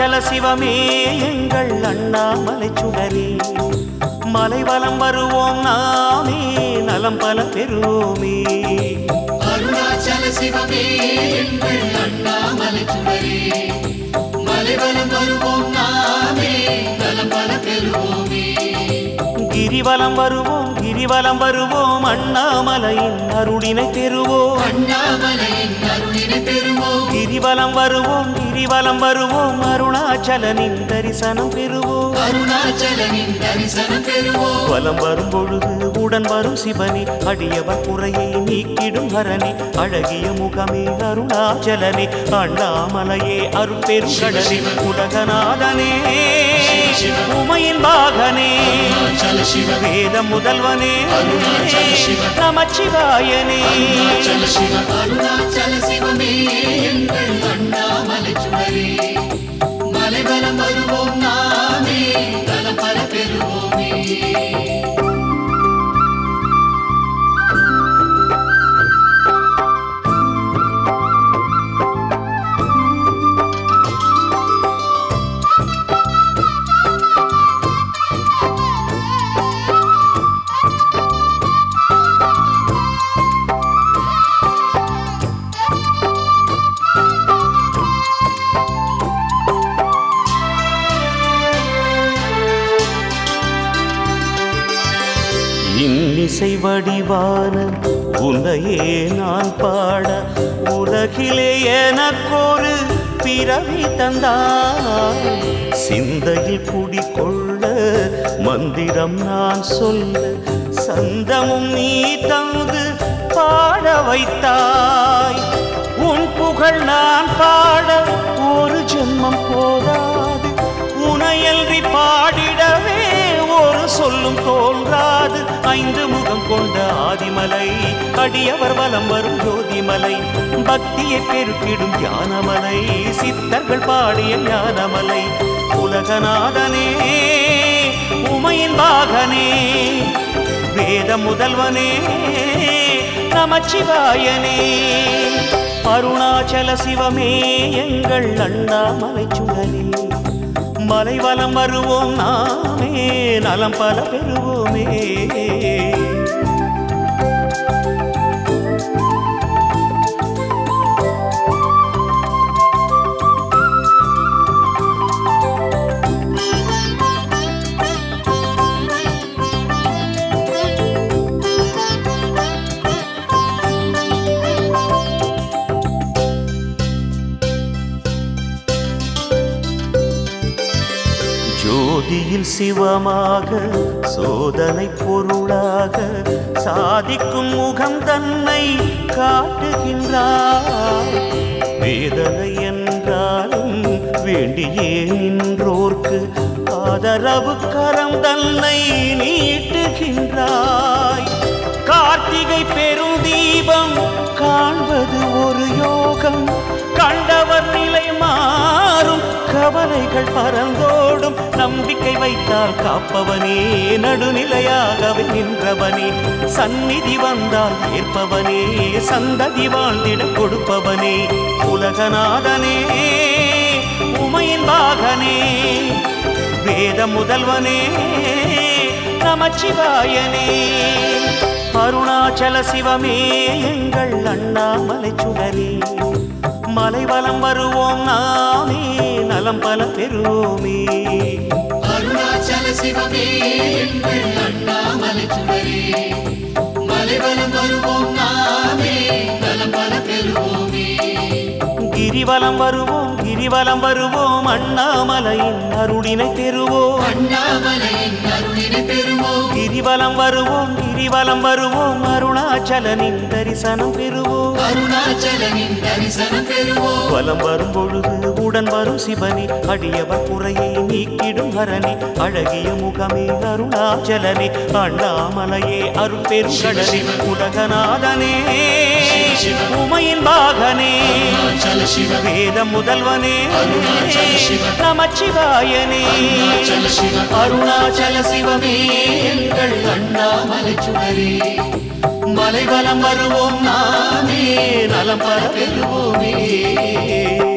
அருணாச்சல சிவமே எங்கள் அண்ணாமலை சுடரே மலைவலம் வருவோம் நாமே நலம் பல பெறுவோமே அருணாச்சல சிவமே எங்கள் அண்ணாமலை சுடரே மலைவலம் வருவோம் நாமே நலம் பல பெறுவோமே கிரிவலம் வருவோம் கிரிவலம் வருவோம் அண்ணாமலையின் அருளினை பெறுவோம் அண்ணாமலையின் அருளினை பெறுவோம் கிரிவலம் வருவோம் கிரிவலம் வருவோம் அருணாச்சலனின் தரிசனம் பெறுவோம் அருணாச்சலனின் தரிசனம் பெறுவோம் வலம் வரும் பொழுது உடன் வரும் சிவனே அடியவர் குறையை நீக்கிடும் ஹரணி அழகிய முகமே அருணாச்சலனே அண்ணாமலையே அருட்பெரும் கடலே உலகநாதனே உமையின் பாகனே அருணாச்சல சிவ வேத முதல்வனே அருணாச்சல சிவ. நமச்சிவாயனே அருணாச்சல சிவ அருணாச்சல சிவமே எங்கள் அண்ணாமலை சுடரே மலைவலம் வருவோம் நாமே நலம் பல பெறுவோமே இன்னிசை வடிவான உன்னையே நான் பாட உலகிலே எனக்கொரு பிறவி தந்தாய் சிந்தையில் குடிகொள்ள மந்திரம் நான் சொல்ல சந்தமும் நீ தந்து பாட வைத்தாய் உன் புகழ் நான் பாட ஒரு ஜென்மம் போதாது உனையல்றி பாடிடவே ஒரு சொல்லும் தோன்றாது ஐந்து முகம் கொண்ட ஆதிமலை அடியவர் வலம் வரும் ஜோதிமலை பக்தியை பெருக்கிடும் ஞானமலை சித்தர்கள் பாடிய ஞானமலை உலகநாதனே உமையின் பாகனே வேத முதல்வனே நமச்சிவாயனே அருணாச்சல சிவமே எங்கள் அண்ணாமலை சுடரே மலைவலம் வருவோம் நாமே நலம் பல பெறுவோமே ஜோதியில் சிவமாக சோதனை பொருளாக சாதிக்கும் முகம் தன்னை காட்டுகின்றார் வேதனை என்றாலும் வேண்டியே நின்றோர்க்கு ஆதரவு கரம் தன்னை நீட்டுகின்றாய் கார்த்திகை பெருந்தீபம் காண்பது ஒரு யோகம் கண்டவர் நிலை மாறும் கவலைகள் பறந்தோடும் நம்பிக்கை வைத்தால் காப்பவனே நடுநிலையாகவே நின்றவனே சந்நிதி வந்தால் ஏற்பவனே சந்ததி வாழ்ந்திட கொடுப்பவனே உலகநாதனே உமையின் பாகனே வேத முதல்வனே நமச்சிவாயனே அருணாச்சல சிவமே எங்கள் அண்ணாமலை சுடரே மலைவலம் வருவோம் நாமே நலம் பல பெறுவோமே அருணாச்சல சிவமே எங்கள் அண்ணாமலை சுடரே மலைவலம் வருவோம் நாமே நலம் பல பெறுவோமே கிரிவலம் வருவோம் கிரிவலம் வருவோம் அண்ணாமலையின் அருளினை பெறுவோம் அண்ணாமலையின் அருளினை பெறுவோம் கிரிவலம் வருவோம் கிரிவலம் வருவோம் அருணாச்சலனின் தரிசனம் பெறுவோம் அருணாச்சலனின் தரிசனம் பெறுவோம் வலம் வரும் பொழுது உடன் வரும் சிவனே அடியவர் குறையை நீக்கிடும் ஹரணி அழகிய முகமே அருணாச்சலனே அண்ணாமலையே அருட்பெரும் கடலே உலகநாதனே உமையின் பாகனே அருணாச்சல சிவ வேத முதல்வனே அருணாச்சல சிவ. நமச்சிவாயனே அருணாச்சல சிவ அருணாச்சல சிவமே எங்கள் அண்ணாமலை சுடரே மலைவலம் வருவோம் நாமே நலம் பல பெறுவோமே